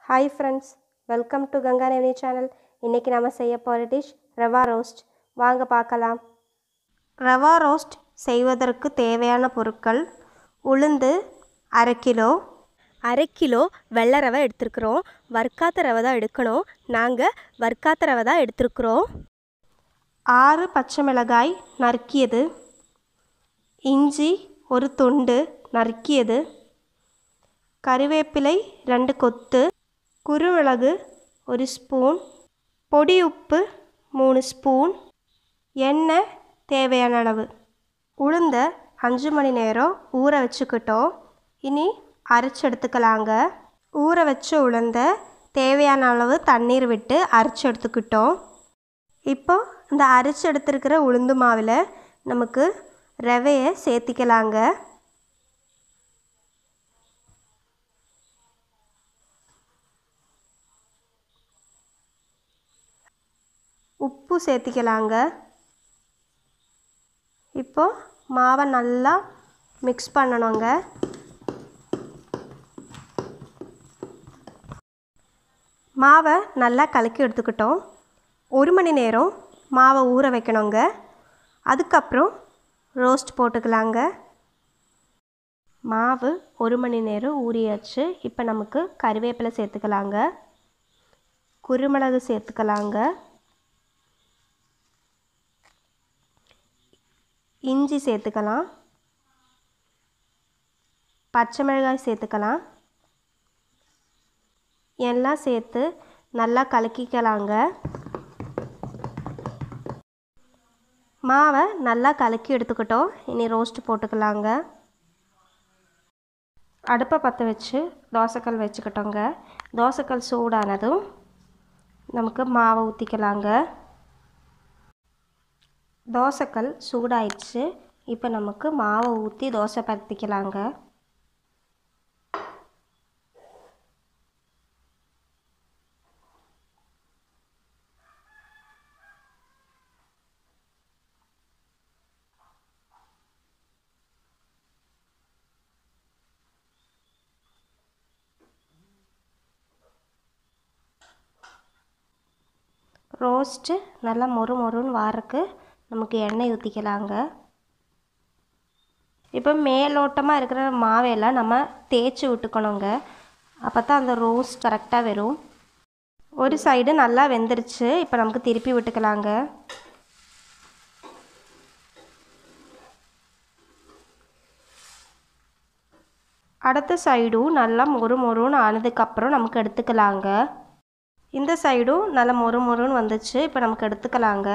hi friends welcome to Ganga நேவனி channel இன்றைக்கி நம்ம செய்ய போகிற டிஷ் ரவா ரோஸ்ட் வாங்க பார்க்கலாம் ரவா ரோஸ்ட் செய்வதற்கு தேவையான பொருட்கள் உளுந்து அரை கிலோ அரை கிலோ வெள்ளை ரவை எடுத்துருக்குறோம் வறுக்காத்த ரவை தான் எடுக்கணும் நாங்கள் வறுக்காத்த ரவை தான் எடுத்துருக்குறோம் ஆறு பச்சை மிளகாய் நறுக்கியது இஞ்சி ஒரு துண்டு நறுக்கியது கறிவேப்பிலை ரெண்டு கொத்து குருமிளகு ஒரு ஸ்பூன் பொடி உப்பு மூணு ஸ்பூன் எண்ணெய் தேவையான அளவு உளுந்த அஞ்சு மணி நேரம் ஊற வச்சுக்கிட்டோம் இனி அரைச்சி எடுத்துக்கலாங்க ஊற வச்ச உளுந்த தேவையான அளவு தண்ணீர் விட்டு அரைச்சி எடுத்துக்கிட்டோம் இப்போ இந்த அரைச்சி எடுத்துருக்கிற உளுந்து மாவில் நமக்கு ரவையை சேர்த்திக்கலாங்க உப்பு சேர்த்திக்கலாங்க இப்போ மாவை நல்லா மிக்ஸ் பண்ணணுங்க மாவை நல்லா கலக்கி எடுத்துக்கிட்டோம் ஒரு மணி நேரம் மாவை ஊற வைக்கணுங்க அதுக்கப்புறம் ரோஸ்ட் போட்டுக்கலாங்க மாவு ஒரு மணி நேரம் ஊறியாச்சு இப்போ நமக்கு கறிவேப்பிலை சேர்த்துக்கலாங்க குருமிளகு சேர்த்துக்கலாங்க இஞ்சி சேர்த்துக்கலாம் பச்சை மிளகாய் சேர்த்துக்கலாம் எல்லாம் சேர்த்து நல்லா கலக்கிக்கலாங்க மாவை நல்லா கலக்கி எடுத்துக்கிட்டோம் இனி ரோஸ்ட் போட்டுக்கலாங்க அடுப்பை பற்ற வச்சு தோசைக்கல் வச்சுக்கிட்டோங்க தோசைக்கல் சூடானதும் நமக்கு மாவை ஊற்றிக்கலாங்க தோசைக்கல் சூடாயிடுச்சு இப்போ நமக்கு மாவை ஊற்றி தோசை பரத்திக்கலாங்க ரோஸ்ட்டு நல்லா மொறு மொறுன்னு வாரக்கு நமக்கு எண்ணெய் ஊற்றிக்கலாங்க இப்போ மேலோட்டமாக இருக்கிற மாவையெல்லாம் நம்ம தேய்ச்சி விட்டுக்கணுங்க அப்போ தான் அந்த ரோஸ்ட் கரெக்டாக வரும் ஒரு சைடு நல்லா வெந்துருச்சு இப்போ நமக்கு திருப்பி விட்டுக்கலாங்க அடுத்த சைடும் நல்லா மொறு மொறுன்னு ஆனதுக்கப்புறம் நமக்கு எடுத்துக்கலாங்க இந்த சைடும் நல்லா மொறு மொறுன்னு வந்துச்சு இப்போ நமக்கு எடுத்துக்கலாங்க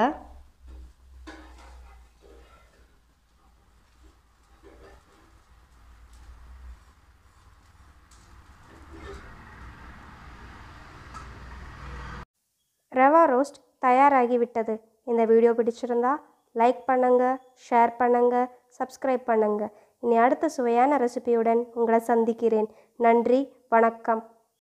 ரவா ரோஸ்ட் தயாராகிவிட்டது இந்த வீடியோ பிடிச்சிருந்தா லைக் பண்ணுங்கள் ஷேர் பண்ணுங்கள் சப்ஸ்கிரைப் பண்ணுங்கள் இனி அடுத்த சுவையான ரெசிபியுடன் உங்களை சந்திக்கிறேன் நன்றி வணக்கம்